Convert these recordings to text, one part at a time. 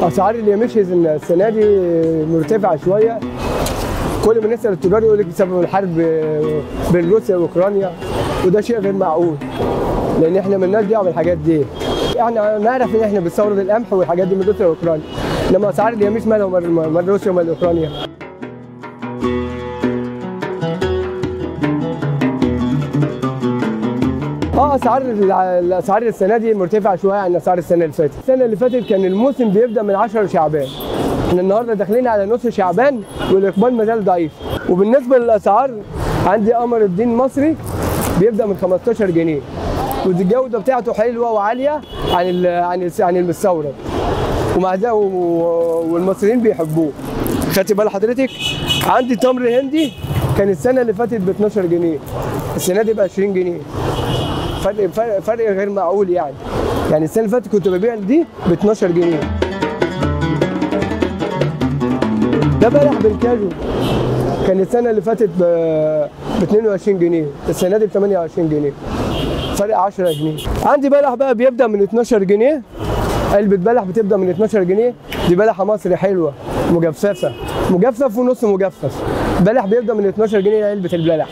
اسعار اليميش السنه دي مرتفعه شويه كل ما نسال التجار يقول لك بسبب الحرب بين روسيا واوكرانيا وده شيء غير معقول لان احنا مالناش دعوه بالحاجات دي احنا نعرف ان احنا بنستورد القمح والحاجات دي من روسيا واوكرانيا انما اسعار اليميش مالها ومال مال روسيا ومال اوكرانيا اه اسعار الاسعار السنه دي مرتفعه شويه عن اسعار السنه اللي فاتت السنه اللي فاتت كان الموسم بيبدا من 10 شعبان احنا النهارده داخلين على نص شعبان والاقبال ما زال ضعيف وبالنسبه للاسعار عندي قمر الدين مصري بيبدا من 15 جنيه والجوده بتاعته حلوه وعاليه عن ال عن ال عن المستورد ومع ذلك والمصريين بيحبوه خدت بال حضرتك عندي تمر هندي كان السنه اللي فاتت ب 12 جنيه السنه دي ب 20 جنيه فرق فرق, فرق غير معقول يعني يعني السنه اللي فاتت كنت ببيع دي ب 12 جنيه ده بلح بالكاجو كان السنه اللي فاتت ب 22 جنيه السنه دي ب 28 جنيه فرق 10 جنيه عندي بلح بقى بيبدا من 12 جنيه علبة بلح بتبدا من 12 جنيه دي بلحة مصري حلوة مجففة مجفف ونص مجفف بلح بيبدا من 12 جنيه علبة البلح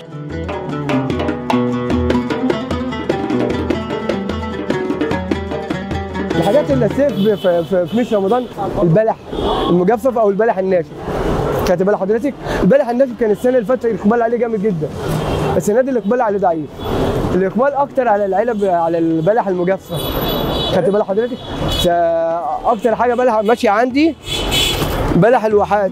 الحاجات اللي الصيف في, في, في مش رمضان البلح المجفف او البلح الناشف خدت بال حضرتك البلح الناشف كان السنه اللي فاتت الاقبال عليه جامد جدا السنه دي الاقبال عليه ضعيف الاقبال اكتر على العلب على البلح المجفف خدت بال حضرتك اكتر حاجه بلح ماشيه عندي بلح الواحات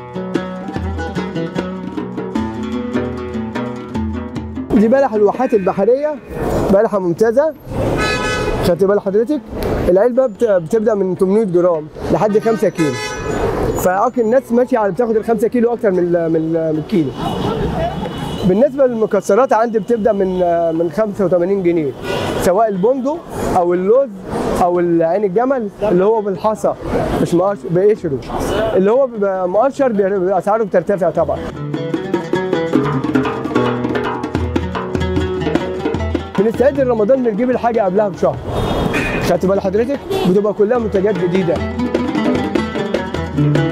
دي بلح الواحات البحريه بلحه ممتازه خدت بال حضرتك العلبه بتبدا من 800 جرام لحد 5 كيلو فاكل الناس ماشيه على بتاخد ال 5 كيلو اكتر من من من الكيلو بالنسبه للمكسرات عندي بتبدا من من 85 جنيه سواء البندق او اللوز او عين الجمل اللي هو بالحصى مش مقشر بقشره اللي هو بيبقى مقشر بيبقى اسعاره بترتفع طبعا بنستعد لرمضان بنجيب الحاجه قبلها بشهر خدت بال حضرتك بتبقى كلها منتجات جديده